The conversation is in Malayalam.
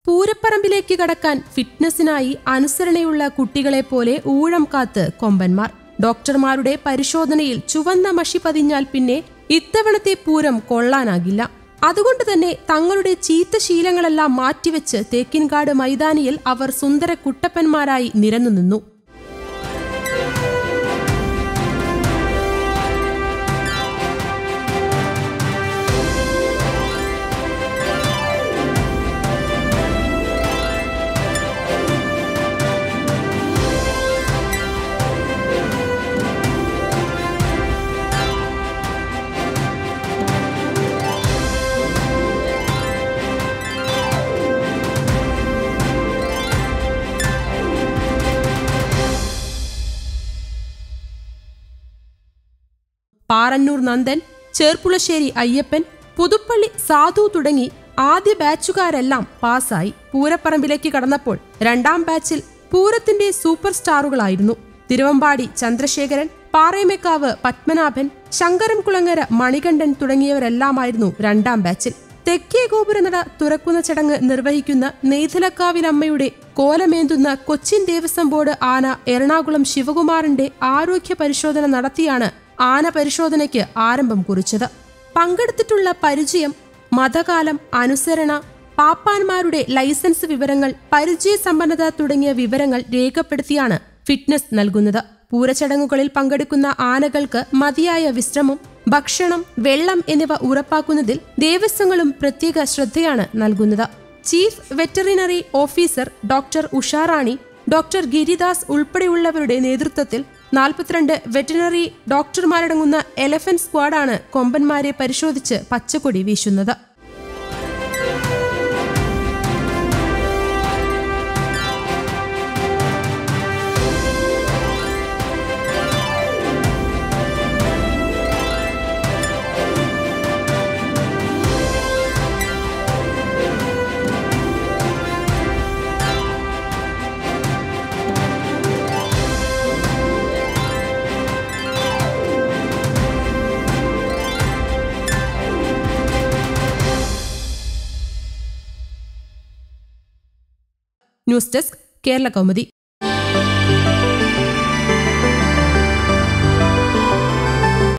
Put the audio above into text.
പൂരപ്പറമ്പിലേക്ക് കടക്കാൻ ഫിറ്റ്നസിനായി അനുസരണയുള്ള കുട്ടികളെ പോലെ ഊഴം കാത്ത് കൊമ്പന്മാർ ഡോക്ടർമാരുടെ പരിശോധനയിൽ ചുവന്ന മഷി പതിഞ്ഞാൽ പിന്നെ ഇത്തവണത്തെ പൂരം കൊള്ളാനാകില്ല അതുകൊണ്ട് തന്നെ തങ്ങളുടെ ചീത്ത ശീലങ്ങളെല്ലാം മാറ്റിവെച്ച് തേക്കിൻകാട് മൈതാനിയിൽ അവർ സുന്ദര കുട്ടപ്പന്മാരായി നിരന്നു നിന്നു പാറന്നൂർ നന്ദൻ ചേർപ്പുളശ്ശേരി അയ്യപ്പൻ പുതുപ്പള്ളി സാധു തുടങ്ങി ആദ്യ ബാച്ചുകാരെല്ലാം പാസ്സായി പൂരപ്പറമ്പിലേക്ക് കടന്നപ്പോൾ രണ്ടാം ബാച്ചിൽ പൂരത്തിന്റെ സൂപ്പർ സ്റ്റാറുകളായിരുന്നു തിരുവമ്പാടി ചന്ദ്രശേഖരൻ പാറയമേക്കാവ് പത്മനാഭൻ ശങ്കരൻകുളങ്ങര മണികണ്ഠൻ തുടങ്ങിയവരെല്ലാമായിരുന്നു രണ്ടാം ബാച്ചിൽ തെക്കേ ഗോപുരനട തുറക്കുന്ന ചടങ്ങ് നിർവഹിക്കുന്ന നെയ്തലക്കാവിലമ്മയുടെ കോലമേന്തുന്ന കൊച്ചിൻ ദേവസ്വം ബോർഡ് ആന എറണാകുളം ശിവകുമാറിന്റെ ആരോഗ്യ പരിശോധന നടത്തിയാണ് ആന പരിശോധനയ്ക്ക് ആരംഭം കുറിച്ചത് പങ്കെടുത്തിട്ടുള്ള പരിചയം മതകാലം അനുസരണ പാപ്പാന്മാരുടെ ലൈസൻസ് വിവരങ്ങൾ പരിചയസമ്പന്നത തുടങ്ങിയ വിവരങ്ങൾ രേഖപ്പെടുത്തിയാണ് ഫിറ്റ്നസ് നൽകുന്നത് പൂരച്ചടങ്ങുകളിൽ പങ്കെടുക്കുന്ന ആനകൾക്ക് മതിയായ വിശ്രമം ഭക്ഷണം വെള്ളം എന്നിവ ഉറപ്പാക്കുന്നതിൽ ദേവസ്വങ്ങളും പ്രത്യേക ശ്രദ്ധയാണ് നൽകുന്നത് chief veterinary officer doctor Usharani doctor Giridas ഉൾപ്പെടെയുള്ളവരുടെ നേതൃത്വത്തിൽ നാൽപ്പത്തിരണ്ട് വെറ്ററിനറി ഡോക്ടർമാരടങ്ങുന്ന എലഫന്റ് സ്ക്വാഡാണ് കൊമ്പന്മാരെ പരിശോധിച്ച് പച്ചക്കൊടി വീശുന്നത് ന്യൂസ് ഡെസ്ക് കേരള കൗമുദി